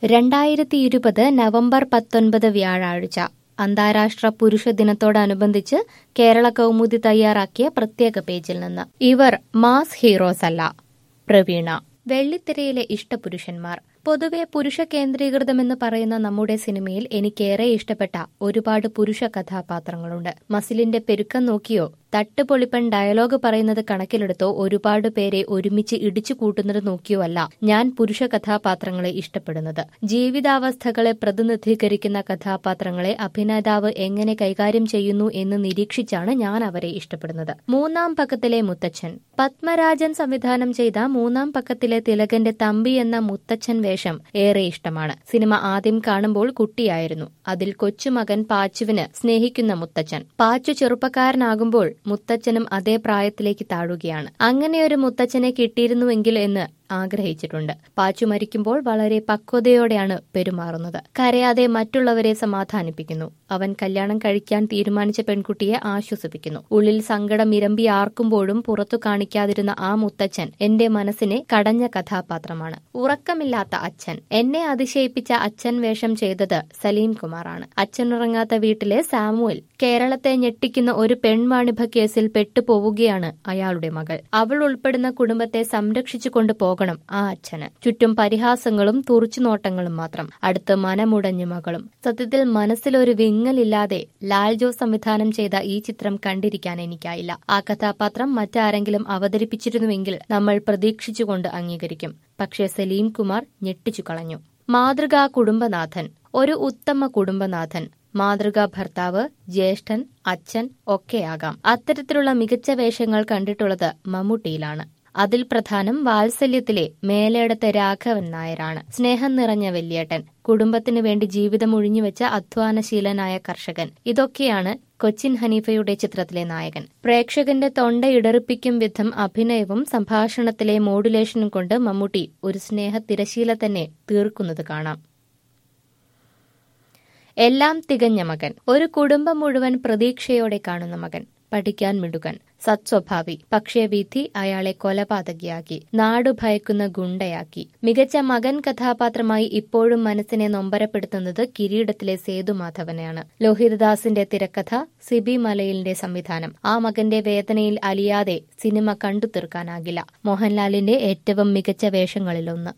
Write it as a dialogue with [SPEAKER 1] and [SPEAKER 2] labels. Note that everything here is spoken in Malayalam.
[SPEAKER 1] രണ്ടായിരത്തി ഇരുപത് നവംബർ പത്തൊൻപത് വ്യാഴാഴ്ച അന്താരാഷ്ട്ര പുരുഷ ദിനത്തോടനുബന്ധിച്ച് കേരള കൗമുദി തയ്യാറാക്കിയ പ്രത്യേക പേജിൽ നിന്ന് ഇവർ മാസ് ഹീറോസ് അല്ല പ്രവീണ വെള്ളിത്തിരയിലെ ഇഷ്ടപുരുഷന്മാർ പൊതുവെ പുരുഷ കേന്ദ്രീകൃതമെന്ന് പറയുന്ന നമ്മുടെ സിനിമയിൽ എനിക്കേറെ ഇഷ്ടപ്പെട്ട ഒരുപാട് പുരുഷ കഥാപാത്രങ്ങളുണ്ട് മസിലിന്റെ പെരുക്കം നോക്കിയോ തട്ടുപൊളിപ്പൻ ഡയലോഗ് പറയുന്നത് കണക്കിലെടുത്തോ ഒരുപാട് പേരെ ഒരുമിച്ച് ഇടിച്ചു കൂട്ടുന്നത് നോക്കിയോ അല്ല ഞാൻ പുരുഷ കഥാപാത്രങ്ങളെ ഇഷ്ടപ്പെടുന്നത് ജീവിതാവസ്ഥകളെ പ്രതിനിധീകരിക്കുന്ന കഥാപാത്രങ്ങളെ അഭിനേതാവ് എങ്ങനെ കൈകാര്യം ചെയ്യുന്നു എന്ന് നിരീക്ഷിച്ചാണ് ഞാൻ അവരെ ഇഷ്ടപ്പെടുന്നത് മൂന്നാം പക്കത്തിലെ മുത്തച്ഛൻ പത്മരാജൻ സംവിധാനം ചെയ്ത മൂന്നാം പക്കത്തിലെ തിലകന്റെ തമ്പി എന്ന മുത്തച്ഛൻ വേഷം ഏറെ ഇഷ്ടമാണ് സിനിമ ആദ്യം കാണുമ്പോൾ കുട്ടിയായിരുന്നു അതിൽ കൊച്ചുമകൻ പാച്ചുവിന് സ്നേഹിക്കുന്ന മുത്തച്ഛൻ പാച്ചു ചെറുപ്പക്കാരനാകുമ്പോൾ മുത്തച്ഛനും അതേ പ്രായത്തിലേക്ക് താഴുകയാണ് അങ്ങനെയൊരു മുത്തച്ഛനെ കിട്ടിയിരുന്നുവെങ്കിൽ എന്ന് ആഗ്രഹിച്ചിട്ടുണ്ട് പാച്ചു മരിക്കുമ്പോൾ വളരെ പക്വതയോടെയാണ് പെരുമാറുന്നത് കരയാതെ മറ്റുള്ളവരെ സമാധാനിപ്പിക്കുന്നു അവൻ കല്യാണം കഴിക്കാൻ തീരുമാനിച്ച പെൺകുട്ടിയെ ആശ്വസിപ്പിക്കുന്നു ഉള്ളിൽ സങ്കടം ഇരമ്പി ആർക്കുമ്പോഴും പുറത്തു കാണിക്കാതിരുന്ന ആ മുത്തച്ഛൻ എന്റെ മനസ്സിനെ കടഞ്ഞ കഥാപാത്രമാണ് ഉറക്കമില്ലാത്ത അച്ഛൻ എന്നെ അതിശയിപ്പിച്ച അച്ഛൻ വേഷം ചെയ്തത് സലീം കുമാറാണ് അച്ഛനുറങ്ങാത്ത വീട്ടിലെ സാമുവൽ കേരളത്തെ ഞെട്ടിക്കുന്ന ഒരു പെൺവാണിഭ കേസിൽ പെട്ടുപോവുകയാണ് അയാളുടെ മകൾ അവൾ ഉൾപ്പെടുന്ന കുടുംബത്തെ സംരക്ഷിച്ചു കൊണ്ടുപോകണം ആ അച്ഛന് ചുറ്റും പരിഹാസങ്ങളും തുറച്ചുനോട്ടങ്ങളും മാത്രം അടുത്ത് മനമുടഞ്ഞു മകളും സത്യത്തിൽ മനസ്സിലൊരു വിങ്ങലില്ലാതെ ലാൽ ജോസ് സംവിധാനം ചെയ്ത ഈ ചിത്രം കണ്ടിരിക്കാൻ എനിക്കായില്ല ആ കഥാപാത്രം മറ്റാരെങ്കിലും അവതരിപ്പിച്ചിരുന്നുവെങ്കിൽ നമ്മൾ പ്രതീക്ഷിച്ചുകൊണ്ട് അംഗീകരിക്കും പക്ഷേ സലീം കുമാർ ഞെട്ടിച്ചു കളഞ്ഞു മാതൃകാ കുടുംബനാഥൻ ഒരു ഉത്തമ കുടുംബനാഥൻ മാതൃകാ ഭർത്താവ് ജ്യേഷ്ഠൻ അച്ഛൻ ഒക്കെയാകാം അത്തരത്തിലുള്ള മികച്ച വേഷങ്ങൾ കണ്ടിട്ടുള്ളത് മമ്മൂട്ടിയിലാണ് അതിൽ പ്രധാനം വാത്സല്യത്തിലെ മേലേടത്തെ രാഘവൻ നായരാണ് സ്നേഹം നിറഞ്ഞ വല്യേട്ടൻ കുടുംബത്തിനു വേണ്ടി ജീവിതം ഒഴിഞ്ഞുവെച്ച അധ്വാനശീലനായ കർഷകൻ ഇതൊക്കെയാണ് കൊച്ചിൻ ഹനീഫയുടെ ചിത്രത്തിലെ നായകൻ പ്രേക്ഷകന്റെ തൊണ്ട ഇടറിപ്പിക്കും വിധം അഭിനയവും സംഭാഷണത്തിലെ മോഡുലേഷനും കൊണ്ട് മമ്മൂട്ടി ഒരു സ്നേഹ തിരശീല തന്നെ തീർക്കുന്നത് കാണാം എല്ലാം തികഞ്ഞ മകൻ ഒരു കുടുംബം മുഴുവൻ പ്രതീക്ഷയോടെ കാണുന്ന മകൻ പഠിക്കാൻ മിടുകൻ സത്സ്വഭാവി പക്ഷേ വിധി അയാളെ കൊലപാതകിയാക്കി നാടു ഭയക്കുന്ന ഗുണ്ടയാക്കി മികച്ച മകൻ കഥാപാത്രമായി ഇപ്പോഴും മനസ്സിനെ നൊമ്പരപ്പെടുത്തുന്നത് കിരീടത്തിലെ സേതുമാധവനെയാണ് ലോഹിതദാസിന്റെ തിരക്കഥ സിബി മലയിലിന്റെ സംവിധാനം ആ മകന്റെ വേദനയിൽ അലിയാതെ സിനിമ കണ്ടു തീർക്കാനാകില്ല മോഹൻലാലിന്റെ ഏറ്റവും മികച്ച വേഷങ്ങളിലൊന്ന്